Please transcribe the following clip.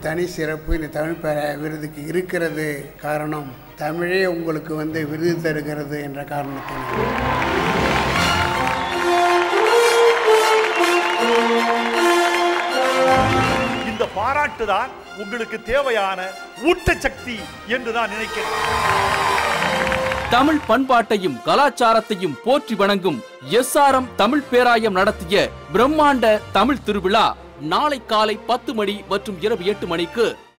தனி சிறப்பு இந்த தமிழ் பேர விருதுக்கு இருக்கிறது காரணம் தமிழே உங்களுக்கு வந்து விருது தருகிறது என்ற காரணத்தினால் இந்த பாராட்டு தான் உங்களுக்கு தேவையான ஊட்டச்சக்தி என்று நான் நினைக்கிறேன் தமிழ் பண்பாட்டையும் கலாச்சாரத்தையும் போற்றி வணங்கும் எஸ்ஆர்எம் தமிழ் பேராயம் நடத்திய பிரம்மாண்ட தமிழ் திருவிழா நாளை காலை பத்து மணி மற்றும் இரவு எட்டு மணிக்கு